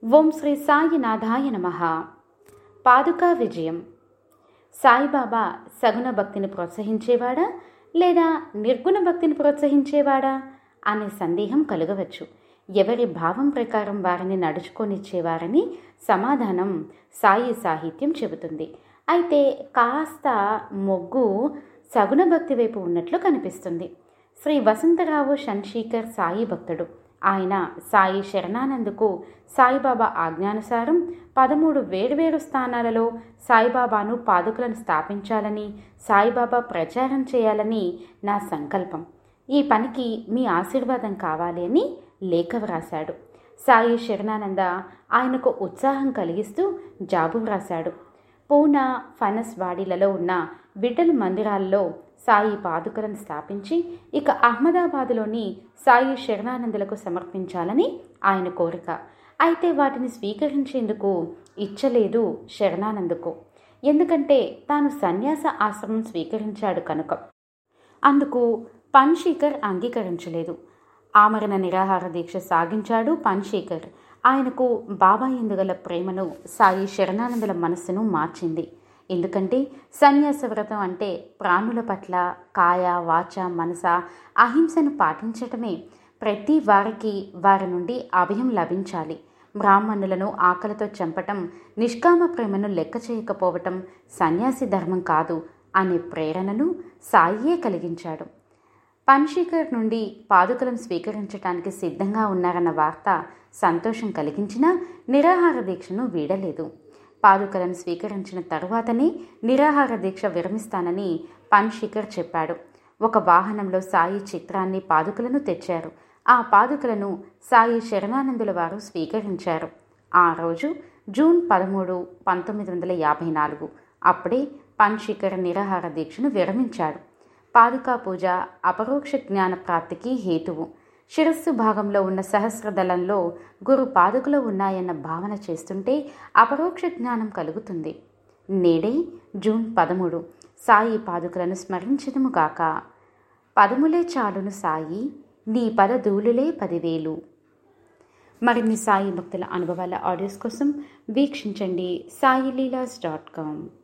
ఓం శ్రీ సాయినాథాయ నమ పాదుకా విజయం సాయిబాబా సగుణ భక్తిని ప్రోత్సహించేవాడా లేదా నిర్గుణ భక్తిని ప్రోత్సహించేవాడా అనే సందేహం కలగవచ్చు ఎవరి భావం ప్రకారం వారిని నడుచుకొనిచ్చేవారని సమాధానం సాయి సాహిత్యం చెబుతుంది అయితే కాస్త మొగ్గు సగుణ భక్తి వైపు ఉన్నట్లు కనిపిస్తుంది శ్రీ వసంతరావు షన్షీకర్ సాయి భక్తుడు ఆయన సాయి శరణానందుకు సాయిబాబా ఆజ్ఞానుసారం పదమూడు వేర్వేరు స్థానాలలో సాయిబాబాను పాదుకలను స్థాపించాలని సాయిబాబా ప్రచారం చేయాలని నా సంకల్పం ఈ పనికి మీ ఆశీర్వాదం కావాలి అని లేఖ వ్రాశాడు సాయి శరణానంద ఆయనకు ఉత్సాహం కలిగిస్తూ జాబు వ్రాశాడు పూనా ఫనస్ వాడీలలో ఉన్న విఠల్ మందిరాల్లో సాయి పాదుకలను స్థాపించి ఇక అహ్మదాబాదులోని సాయి శరణానందులకు సమర్పించాలని ఆయన కోరిక అయితే వాటిని స్వీకరించేందుకు ఇచ్చలేదు శరణానందుకు ఎందుకంటే తాను సన్యాస ఆశ్రమం స్వీకరించాడు కనుక అందుకు పన్శీకర్ అంగీకరించలేదు ఆమరణ నిరాహార దీక్ష సాగించాడు పన్శేఖర్ ఆయనకు బాబా ఎందుగల ప్రేమను సాయి శరణానందుల మనస్సును మార్చింది ఎందుకంటే సన్యాస వ్రతం అంటే ప్రాణుల పట్ల కాయ వాచ మనస అహింసను పాటించటమే ప్రతి వారికి వారి నుండి అభయం లభించాలి బ్రాహ్మణులను ఆకలితో చంపటం నిష్కామ ప్రేమను లెక్క చేయకపోవటం సన్యాసి ధర్మం కాదు అనే ప్రేరణను సాయియే కలిగించాడు పన్షికర్ నుండి పాదుకలను స్వీకరించడానికి సిద్ధంగా ఉన్నారన్న వార్త సంతోషం కలిగించినా నిరాహార దీక్షను వీడలేదు పాదుకలను స్వీకరించిన తరువాతనే నిరాహార దీక్ష విరమిస్తానని పన్షికర్ చెప్పాడు ఒక వాహనంలో సాయి చిత్రాన్ని పాదుకలను తెచ్చారు ఆ పాదుకలను సాయి శరణానందుల వారు స్వీకరించారు ఆ రోజు జూన్ పదమూడు పంతొమ్మిది వందల యాభై నాలుగు అప్పుడే పన్షికర్ నిరాహార దీక్షను విరమించాడు పాదుకా పూజ అపరోక్ష జ్ఞాన ప్రాప్తికి హేతువు శిరస్సు భాగంలో ఉన్న సహస్రదళంలో గురు పాదుకలు ఉన్నాయన్న భావన చేస్తుంటే అపరోక్ష జ్ఞానం కలుగుతుంది నేడే జూన్ పదమూడు సాయి పాదుకలను స్మరించదముగాక పదములే చాలును సాయి నీ పద ధూళులే పదివేలు మరిన్ని సాయి భక్తుల అనుభవాల ఆడియోస్ కోసం వీక్షించండి సాయి లీలాస్ డాట్ కామ్